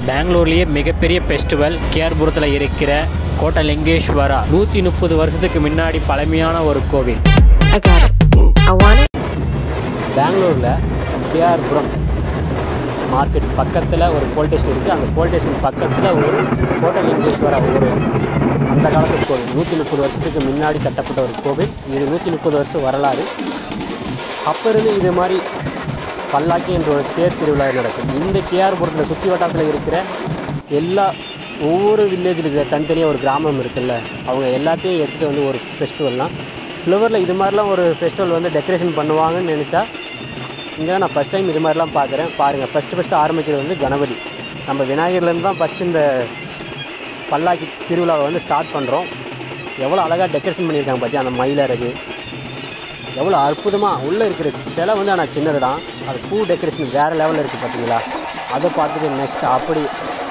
பெங்களூர்லேயே மிகப்பெரிய ஃபெஸ்டிவல் கேஆர்புரத்தில் இருக்கிற கோட்டை லிங்கேஸ்வரா நூற்றி முப்பது வருஷத்துக்கு முன்னாடி பழமையான ஒரு கோவில் I got it. I want it. பெங்களூரில் கேஆர்புரம் மார்க்கெட் பக்கத்தில் ஒரு போல் ஸ்டேஷன் இருக்குது அந்த போல் ஸ்டேஷன் பக்கத்தில் ஒரு கோட்டை லிங்கேஸ்வரா ஒரு அந்த காலத்து கோவில் நூற்றி முப்பது வருஷத்துக்கு முன்னாடி கட்டப்பட்ட ஒரு கோவில் இது நூற்றி முப்பது வருஷம் வரலாறு அப்போ இருந்து இது மாதிரி பல்லாக்கி என்ற ஒரு தேர் திருவிழா நடக்கும் இந்த கேஆர்புரத்தில் சுற்றி வட்டாரத்தில் இருக்கிற எல்லா ஒவ்வொரு வில்லேஜில் இருக்கிற தனித்தனியாக ஒரு கிராமம் இருக்குல்ல அவங்க எல்லாத்தையும் எடுத்துகிட்டு வந்து ஒரு ஃபெஸ்டிவல்னால் ஃப்ளவரில் இது மாதிரிலாம் ஒரு ஃபெஸ்டிவல் வந்து டெக்கரேஷன் பண்ணுவாங்கன்னு நினச்சா இங்கே தான் நான் ஃபஸ்ட் டைம் இது மாதிரிலாம் பார்க்குறேன் பாருங்கள் ஃபஸ்ட்டு ஃபஸ்ட்டு ஆரம்பிக்கிறது வந்து கணபதி நம்ம விநாயகர்லேருந்து தான் ஃபஸ்ட்டு இந்த பல்லாக்கி திருவிழாவை வந்து ஸ்டார்ட் பண்ணுறோம் எவ்வளோ அழகாக டெக்கரேஷன் பண்ணியிருக்காங்க பார்த்தியா அந்த மயிலழகு எவ்வளோ அற்புதமாக உள்ளே இருக்கிற சிலை வந்து ஆனால் சின்னது தான் அது பூ டெக்கரேஷன் வேறு லெவலில் இருக்குது பார்த்தீங்களா அதை பார்த்துட்டு நெக்ஸ்ட் அப்படி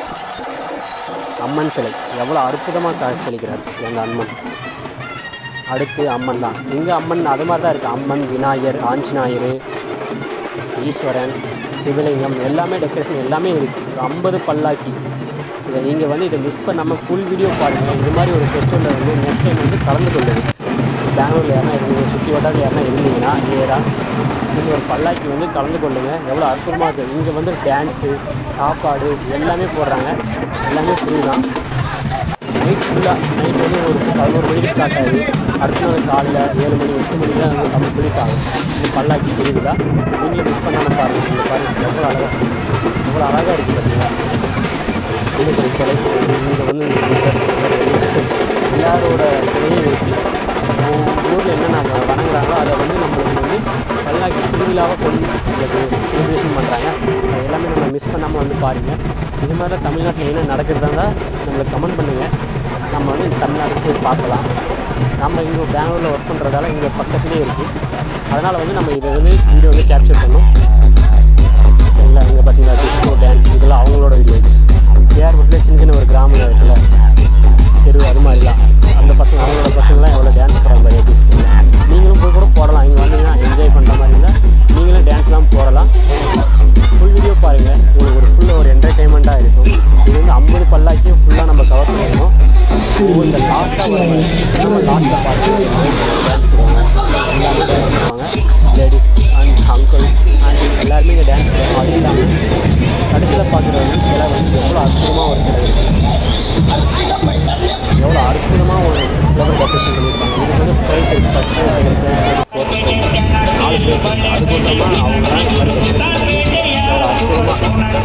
அம்மன் சிலை எவ்வளோ அற்புதமாக காட்சியளிக்கிறார் எங்கள் அம்மன் அடுத்து அம்மன் தான் இங்கே அம்மன் அது மாதிரி தான் இருக்குது அம்மன் விநாயகர் ஆஞ்சநாயர் ஈஸ்வரன் சிவலிங்கம் எல்லாமே டெக்கரேஷன் எல்லாமே இருக்குது ஒரு ஐம்பது பல்லாக்கி சரி நீங்கள் வந்து இதை மிஸ் பண்ணாமல் ஃபுல் வீடியோ பாருங்கள் இது மாதிரி ஒரு ஃபெஸ்டிவலில் வந்து நெக்ஸ்ட் டைம் வந்து கலந்து கொள்ளுங்க பெங்களூரில் யாருனா இருந்தீங்க சுற்றி வட்டாரத்தில் யாருனா இருந்தீங்கன்னா நேராக நீங்கள் ஒரு பல்லாக்கி வந்து கலந்து கொள்ளுங்க எவ்வளோ அற்புதமாக இருக்குது இங்கே வந்து டான்ஸு சாப்பாடு எல்லாமே போடுறாங்க எல்லாமே ஃப்ரீ தான் நைட் ஃபுல்லாக நைட் வந்து ஒரு பதினோரு மணிக்கு ஸ்டார்ட் ஆகுது அடுத்த நாள் காலையில் ஏழு மணி எட்டு மணிக்கு தான் வந்து கம்ப்ளீட் ஆகும் இந்த பல்லாக்கி திருவிழா நீங்களும் மிஸ் பண்ணாமல் பாருங்கள் இங்கே பாருங்கள் எவ்வளோ அழகாக எவ்வளோ அழகாக இருக்குது பார்த்தீங்களா இன்னைக்கு ஒரு சிலை இங்கே வந்து இந்த புத்தர் சிலை, எல்லாரோட சிலையும் இருக்குது ஊரில் என்ன நம்ம வணங்குறாங்களோ அதை வந்து நம்மளுக்கு வந்து பல்லாக்கி திருவிழாவை கொண்டு உங்களுக்கு செலிப்ரேஷன் பண்ணுறாங்க அது எல்லாமே நம்ம மிஸ் பண்ணாமல் வந்து பாருங்கள் இது மாதிரிலாம் தமிழ்நாட்டில் என்ன நடக்கிறதா இருந்தால் நம்மளுக்கு கமெண்ட் பண்ணுங்கள் நம்ம வந்து தமிழ்நாட்டுக்கு போய் பார்க்கலாம் நம்ம இங்கே பெங்களூரில் ஒர்க் பண்ணுறதால இங்கே பக்கத்துலேயே இருக்குது அதனால் வந்து நம்ம இதை வந்து வீடியோ வந்து கேப்சர் பண்ணோம் சரிங்களா இங்கே பார்த்தீங்கன்னா டிஸ்கோ டான்ஸ் இதெல்லாம் அவங்களோட வீடியோஸ் கேஆர்புரத்தில் சின்ன சின்ன ஒரு கிராமம் இருக்குல்ல தெரு அது மாதிரிலாம் அந்த பசங்க அவங்களோட பசங்களாம் எவ்வளோ டான்ஸ் போடுறாங்க பாரு டிஸ்கோ நீங்களும் போய் கூட போடலாம் இங்கே வந்தீங்கன்னா என்ஜாய் பண்ணுற மாதிரி இருந்தால் நீங்களும் டான்ஸ்லாம் போடலாம் ஃபுல் வீடியோ பாருங்கள் உங்களுக்கு ஒரு ஃபுல்லாக ஒரு என்டர்டைன்மெண்ட்டாக இருக்கும் இது வந்து ஐம்பது பல்லாக்கியும் ஃபுல்லாக நம்ம கவர் பண்ணிடணும் இந்த லாஸ்ட்டாக நம்ம லாஸ்ட்டாக பார்த்து டான்ஸ் போடுவாங்க எல்லாமே டான்ஸ் பண்ணுவாங்க லேடிஸ் அண்ட் அங்கிள் ஆண்டி எல்லாருமே இங்கே டான்ஸ் பண்ணுவாங்க அது இல்லாமல் கடைசியில் பார்க்குறது வந்து சிலை வந்து எவ்வளோ அற்புதமாக ஒரு சிலை இருக்குது எவ்வளோ அற்புதமாக ஒரு ஃப்ளவர் டெக்கரேஷன் பண்ணியிருப்பாங்க இதுக்கு வந்து ப்ரைஸ் இருக்குது first prize second prize fourth prize நாலு ப்ரைஸ் அதுக்கோசமாக அவங்க தான் இந்த மாதிரி டெக்கரேஷன் பண்ணி எவ்வளோ அற்புதமாக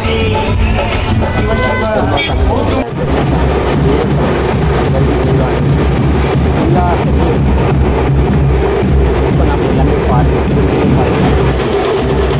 பெருமா சாமி போடுறாங்க, பெருமா சாமி, வீர சாமி, வள்ளி தெய்வானை, எல்லா செல்லும் மிஸ் பண்ணாமல் எல்லாமே பாருங்கள் பாருங்கள்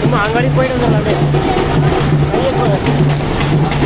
சும்மா அங்காடி போயிட்டு வந்துடலாமே வெளியே போ.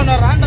வர்றான்ற